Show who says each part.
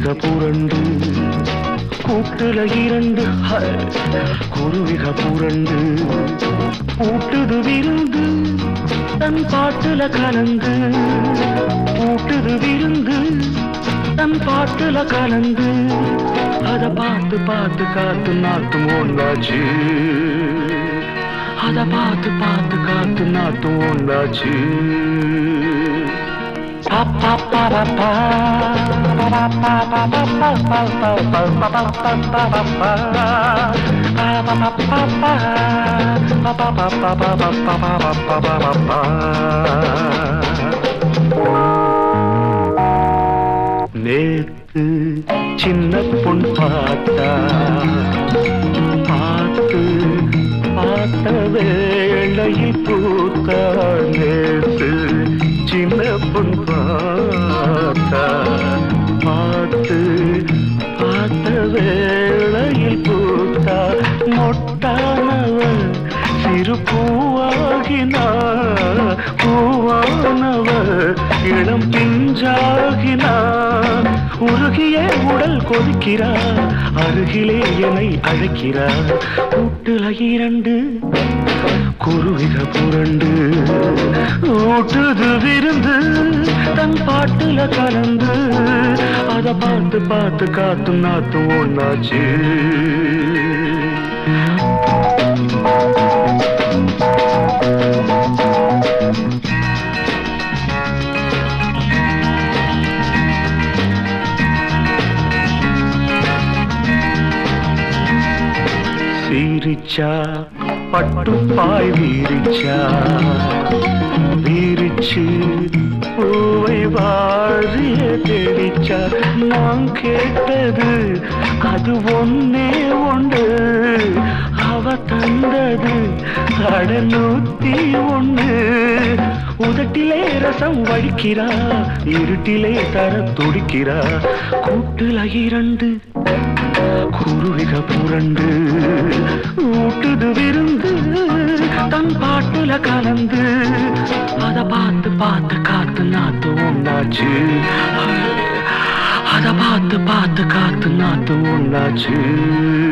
Speaker 1: புரண்டு கூட்டுல இரண்டு ஹ, குருவிக புரண்டு ஊட்டுது விருந்து தன் பாட்டுல கலந்து ஊட்டுது விருந்து தன் பாட்டுல கலந்து அத பார்த்து பார்த்து காத்து நாத்து ஒன்றாச்சு அத பார்த்து பார்த்து காத்து நாத்து ஒன்றாச்சு நேத்து சின்ன பொன் பார்த்தா பார்த்து பார்த்த வேளையில் பூத்தா நேத்து சின்ன பொன் பார்த்தா பார்த்து பார்த்த வேளையில் பூத்தா மொட்டானவள் சிறு பூவாகினா பூவானவள் இளம் பிஞ்சாகினா உருகிய உடல் கொதிக்கிறார் அருகிலே என்னை அழைக்கிறார் கூட்டுல இரண்டு குருவிக புரண்டு ஊட்டுது விருந்து தன் பாட்டுல கலந்து அத பார்த்து பார்த்து காத்து நாத்து ஒன்னாச்சு சீரிச்சா பட்டு பாய் வீரிச்சா வீரிச்சு பூவை வாழிய தெளிச்சா நான் கேட்டது அது ஒன்னே ஒன்று அவ தந்தது கடலூத்தி ஒண்ணு உதட்டிலே ரசம் வழிக்கிறா இருட்டிலே தர துடிக்கிறா கூட்டுல இரண்டு குருவிக புரண்டு ஊட்டுது விருந்து தன் பாட்டுல கலந்து அத பார்த்து பார்த்து காத்து நாத்து ஒன்னாச்சு அத பார்த்து பார்த்து காத்து நாத்து ஒன்னாச்சு